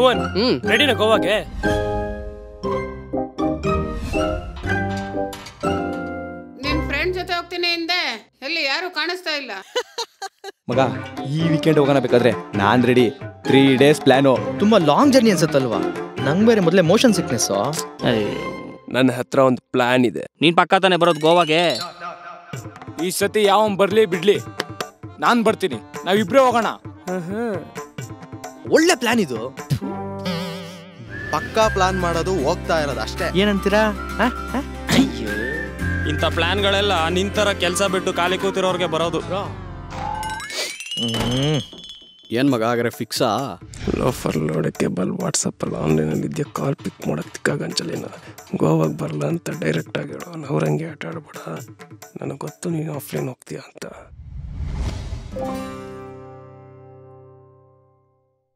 ಭುವನ್ ಹ್ಮ್ ರೆಡಿನಾ ಗೋವಾಗೆ ನಿನ್ ಫ್ರೆಂಡ್ ಜೊತೆ ಹೋಗ್ತೀನಿ ಹಿಂದೆ ಎಲ್ಲಿ ಯಾರು ಕಾಣಿಸ್ತಾ ಇಲ್ಲ ಮಗ ಈ ವೀಕೆಂಡ್ ಹೋಗೋಣ ಬೇಕಾದ್ರೆ ನಾನ್ ರೆಡಿ ತ್ರೀ ಡೇಸ್ ಪ್ಲಾನು ತುಂಬಾ ಲಾಂಗ್ ಜರ್ನಿ ಅನ್ಸುತ್ತಲ್ವಾ ನಂಗೆ ಬೇರೆ ಮೊದಲೇ ಮೋಷನ್ ಸಿಕ್ನೆಸ್ಸು ನನ್ನ ಹತ್ರ ಒಂದು ಪ್ಲಾನ್ ಇದೆ ನೀನ್ ಪಕ್ಕ ತಾನೆ ಬರೋದು ಗೋವಾಗೆ ಈ ಸತಿ ಯಾವ ಬರ್ಲಿ ಬಿಡ್ಲಿ ನಾನ್ ಬರ್ತೀನಿ ನಾವಿಬ್ರೇ ಹೋಗೋಣ ಒಳ್ಳೆ ಪ್ಲಾನ್ ಇದು ಪಕ್ಕಾ ಪ್ಲಾನ್ ಮಾಡೋದು ಹೋಗ್ತಾ ಇರೋದು ಅಷ್ಟೇ ಏನಂತೀರಾ ಆ? ಆ? ಇಂಥ ಪ್ಲಾನ್ಗಳೆಲ್ಲ ನಿಂತರ ಕೆಲಸ ಬಿಟ್ಟು ಖಾಲಿ ಕೂತಿರೋರ್ಗೆ ಬರೋದು ಹ್ಮ್ ಏನ್ ಮಗ ಹಾಗಾದ್ರೆ ಫಿಕ್ಸಾ ಲೋಫರ್ ನೋಡೋಕ್ಕೆ ಬಲ್ ವಾಟ್ಸಪ್ಪಲ್ಲಿ ಆನ್ಲೈನಲ್ಲಿ ಇದೆಯಾ ಕಾಲ್ ಪಿಕ್ ಮಾಡೋಕ್ಕೆ ತಿಕ್ಕಾಗಂಚಲಿನ ಗೋವಾಗೆ ಬರಲ್ಲ ಅಂತ ಡೈರೆಕ್ಟಾಗಿ ಹೇಳೋ ಅವ್ರಂಗೆ ಆಟ ಆಡ್ಬೇಡ ನನಗೆ ಗೊತ್ತು ನೀನು ಆಫ್ಲೈನ್ ಹೋಗ್ತೀಯ ಅಂತ